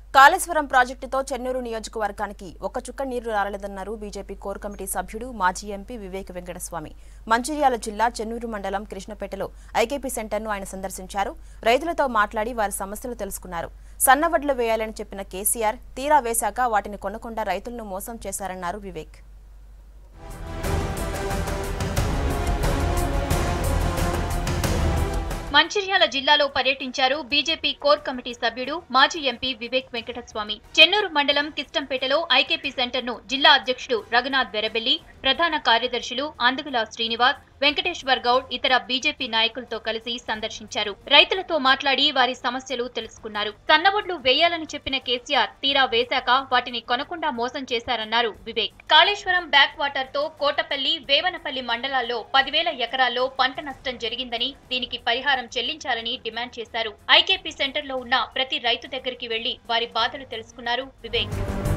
కాళేశ్వరం ప్రాజెక్టుతో చెన్నూరు నియోజకవర్గానికి ఒక్క చుక్క నీరు రాలేదన్నారు బీజేపీ కోర్ కమిటీ సభ్యుడు మాజీ ఎంపీ వివేక్ వెంకటస్వామి మంచిర్యాల జిల్లా చెన్నూరు మండలం కృష్ణపేటలో ఐకేపీ సెంటర్ను ఆయన సందర్శించారు రైతులతో మాట్లాడి వారి సమస్యలు తెలుసుకున్నారు సన్నవడ్లు వేయాలని చెప్పిన కేసీఆర్ తీరా వేశాక వాటిని కొనకుండా రైతులను మోసం చేశారన్నారు వివేక్ మంచిర్యాల జిల్లాలో పర్యటించారు బీజేపీ కోర్ కమిటీ సభ్యుడు మాజీ ఎంపీ వివేక్ వెంకటస్వామి చెన్నూరు మండలం కిస్టంపేటలో ఐకేపీ సెంటర్ ను జిల్లా అధ్యక్షుడు రఘునాథ్ బెరబెల్లి ప్రధాన కార్యదర్శులు అందుగుల శ్రీనివాస్ వెంకటేశ్వర్ గౌడ్ ఇతర బీజేపీ నాయకులతో కలిసి సందర్శించారు రైతులతో మాట్లాడి వారి సమస్యలు తెలుసుకున్నారు సన్నబొడ్లు వేయాలని చెప్పిన కేసీఆర్ తీరా వేశాక వాటిని కొనకుండా మోసం చేశారన్నారు వివేక్ కాళేశ్వరం బ్యాక్ వాటర్ తో కోటపల్లి వేవనపల్లి మండలాల్లో పదివేల ఎకరాల్లో పంట నష్టం జరిగిందని దీనికి పరిహారం చెల్లించాలని డిమాండ్ చేశారు ఐకేపీ సెంటర్ లో ఉన్న ప్రతి రైతు దగ్గరికి వెళ్లి వారి బాధలు తెలుసుకున్నారు వివేక్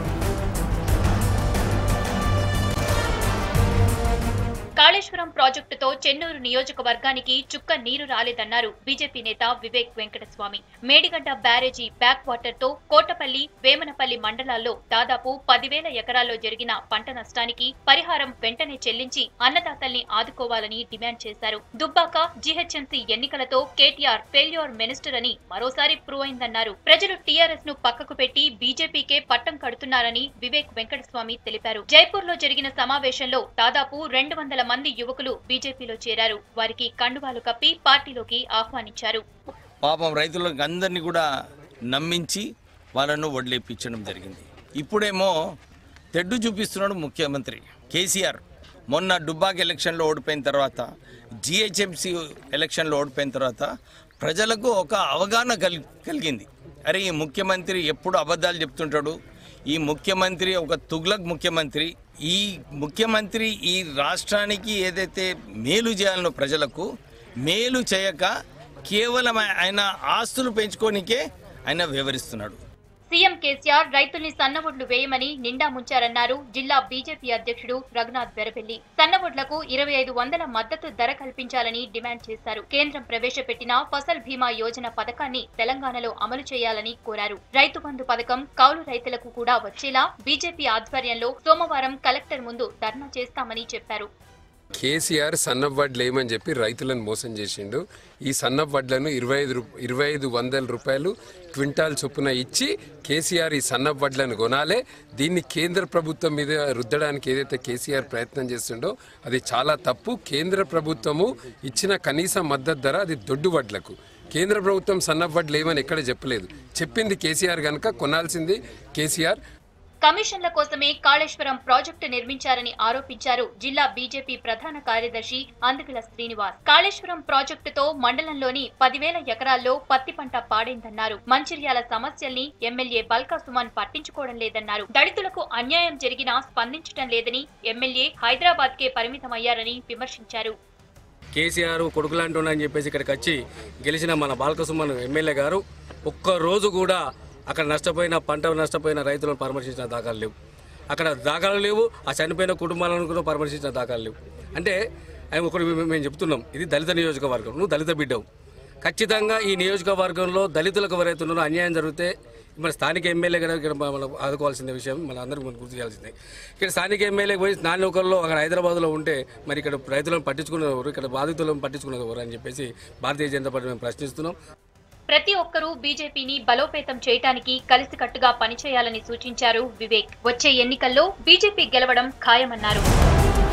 కాళేశ్వరం ప్రాజెక్టుతో చెన్నూరు నియోజకవర్గానికి చుక్క నీరు రాలేదన్నారు బీజేపీ నేత Vivek Venkataswamy Medigadda barrage back water తో కోటపల్లి వేమనపల్లి మండలాల్లో దాదాపు పదివేల ఎకరాల్లో జరిగిన పంట నష్టానికి పరిహారం వెంటనే చెల్లించి అన్నదాతల్ని ఆదుకోవాలని డిమాండ్ చేశారు దుబ్బాక జీహెచ్ఎంసీ ఎన్నికలతో కేటీఆర్ ఫెయిల్యూర్ మినిస్టర్ అని మరోసారి ప్రూవ్ అయిందన్నారు ప్రజలు టీఆర్ఎస్ ను పక్కకు పెట్టి బీజేపీకే పట్టం కడుతున్నారని వివేక్ వెంకటస్వామి తెలిపారు జైపూర్ లో జరిగిన సమావేశంలో దాదాపు రెండు వందల మంది యువకులు బీజేపీలో చేరారు వారికి కండువాలు కప్పి పార్టీలోకి ఆహ్వానించారు పాపం రైతులకు అందరినీ కూడా నమ్మించి వాళ్ళను వడ్లేపించడం జరిగింది ఇప్పుడేమో తెడ్డు చూపిస్తున్నాడు ముఖ్యమంత్రి కేసీఆర్ మొన్న డుబ్బాక్ ఎలక్షన్లో ఓడిపోయిన తర్వాత జిహెచ్ఎంసీ ఎలక్షన్లో ఓడిపోయిన తర్వాత ప్రజలకు ఒక అవగాహన కల్ కలిగింది అరే ఈ ముఖ్యమంత్రి ఎప్పుడు అబద్ధాలు చెప్తుంటాడు ఈ ముఖ్యమంత్రి ఒక తుగ్లక్ ముఖ్యమంత్రి ఈ ముఖ్యమంత్రి ఈ రాష్ట్రానికి ఏదైతే మేలు చేయాలనో ప్రజలకు మేలు చేయక కేవలం ఆయన ఆస్తులు పెంచుకోనికే ఆయన వివరిస్తున్నాడు సీఎం కేసీఆర్ రైతుల్ని సన్నవొడ్లు వేయమని నిండా ముంచారన్నారు జిల్లా బీజేపీ అధ్యక్షుడు రఘునాథ్ బెరబెల్లి సన్నవొడ్లకు ఇరవై ఐదు వందల మద్దతు ధర కల్పించాలని డిమాండ్ చేశారు కేంద్రం ప్రవేశపెట్టిన ఫసల్ బీమా యోజన పథకాన్ని తెలంగాణలో అమలు చేయాలని కోరారు రైతు బంధు పథకం కౌలు రైతులకు కూడా వచ్చేలా బీజేపీ ఆధ్వర్యంలో సోమవారం కలెక్టర్ ముందు ధర్నా చేస్తామని చెప్పారు కేసీఆర్ సన్నపు వడ్లు వేయమని చెప్పి రైతులను మోసం చేసిండు ఈ సన్నపు వడ్లను ఇరవై ఐదు రూ- ఇరవై ఐదు వందల రూపాయలు క్వింటాల్ చొప్పున ఇచ్చి కేసీఆర్ ఈ సన్నపు వడ్లను కొనాలే దీన్ని కేంద్ర ప్రభుత్వం మీద రుద్దడానికి ఏదైతే కేసీఆర్ ప్రయత్నం చేస్తుండో అది చాలా తప్పు కేంద్ర ప్రభుత్వము ఇచ్చిన కనీస మద్దతు ధర అది దొడ్డు వడ్లకు కేంద్ర ప్రభుత్వం సన్నపు వడ్లు ఏమని ఎక్కడ చెప్పలేదు చెప్పింది కేసీఆర్ కనుక కొనాల్సింది కేసీఆర్ కమిషన్ల కోసమే కాళేశ్వరం ప్రాజెక్టు నిర్మించారని ఆరోపించారు జిల్లా బీజేపీ ప్రధాన కార్యదర్శి అందుగుల శ్రీనివాస్ కాళేశ్వరం ప్రాజెక్టుతో మండలంలోని పదివేల ఎకరాల్లో పత్తి పంట పాడైందన్నారు మంచిర్యాల సమస్యల్ని ఎమ్మెల్యే బల్కా సుమన్ పట్టించుకోవడం లేదన్నారు దళితులకు అన్యాయం జరిగినా స్పందించడం లేదని ఎమ్మెల్యే హైదరాబాద్ కే పరిమితమయ్యారని విమర్శించారు కేసీఆర్ కొడుకులాంటి అని చెప్పేసి ఇక్కడికి వచ్చి గెలిచిన మన బాలకసుమన్ ఎమ్మెల్యే గారు ఒక్క రోజు కూడా అక్కడ నష్టపోయిన పంట నష్టపోయిన రైతులను పరామర్శించిన దాఖలు లేవు అక్కడ దాఖలు లేవు ఆ చనిపోయిన కుటుంబాలను కూడా పరామర్శించిన దాఖలు లేవు అంటే ఆయన ఒకటి మేము- మేము చెప్తున్నాం ఇది దళిత నియోజకవర్గం నువ్వు దళిత బిడ్డవు ఖచ్చితంగా ఈ నియోజకవర్గంలో దళితులకు ఎవరైతే ఉన్నారో అన్యాయం జరిగితే మన స్థానిక ఎమ్మెల్యే గారు ఇక్కడ మనం ఆదుకోవాల్సిన విషయం మన అందరికీ మనం గుర్తు చేయాల్సిందే ఇక్కడ స్థానిక ఎమ్మెల్యే పోయి నాలుగులో అక్కడ హైదరాబాద్లో ఉంటే మరి ఇక్కడ రైతులను పట్టించుకునేది ఎవరు ఇక్కడ బాధితులను పట్టించుకునేది ఎవరు అని చెప్పేసి భారతీయ జనతా పార్టీ మేము ప్రశ్నిస్తున్నాం ప్రతి ఒక్కరూ బీజేపీని బలోపేతం చేయటానికి కలిసికట్టుగా పనిచేయాలని సూచించారు వివేక్ వచ్చే ఎన్నికల్లో బీజేపీ గెలవడం ఖాయమన్నారు